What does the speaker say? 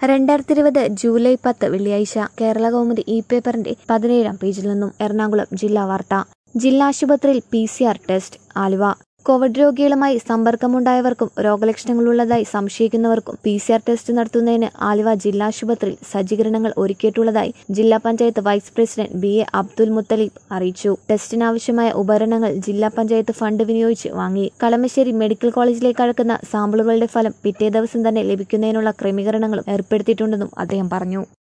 രണ്ടായിരത്തി ഇരുപത് ജൂലൈ പത്ത് വെള്ളിയാഴ്ച കേരള കൗമുദി ഇ പേപ്പറിന്റെ പതിനേഴാം പേജിൽ നിന്നും എറണാകുളം ജില്ലാ വാർത്ത ജില്ലാ ആശുപത്രിയിൽ P C R test Aluva covid രോഗികളുമായി സമ്പർക്കമുണ്ടായവർക്കും രോഗലക്ഷണങ്ങളുള്ളതായി സംശയിക്കുന്നവർക്കും പി സി ആർ ടെസ്റ്റ് നടത്തുന്നതിന് ആലുവ ജില്ലാ ആശുപത്രിയിൽ സജ്ജീകരണങ്ങൾ ഒരുക്കിയിട്ടുള്ളതായി ജില്ലാ panchayat vice president B A Abdul Muthalib അറിയിച്ചു ടെസ്റ്റിനാവശ്യമായ ഉപകരണങ്ങൾ ജില്ലാ പഞ്ചായത്ത് ഫണ്ട് വിനിയോഗിച്ച് വാങ്ങി കളമശ്ശേരി മെഡിക്കൽ കോളേജിലേക്ക് അഴക്കുന്ന സാമ്പിളുകളുടെ ഫലം പിറ്റേ ദിവസം തന്നെ ലഭിക്കുന്നതിനുള്ള ക്രമീകരണങ്ങളും ഏർപ്പെടുത്തിയിട്ടുണ്ടെന്നും അദ്ദേഹം പറഞ്ഞു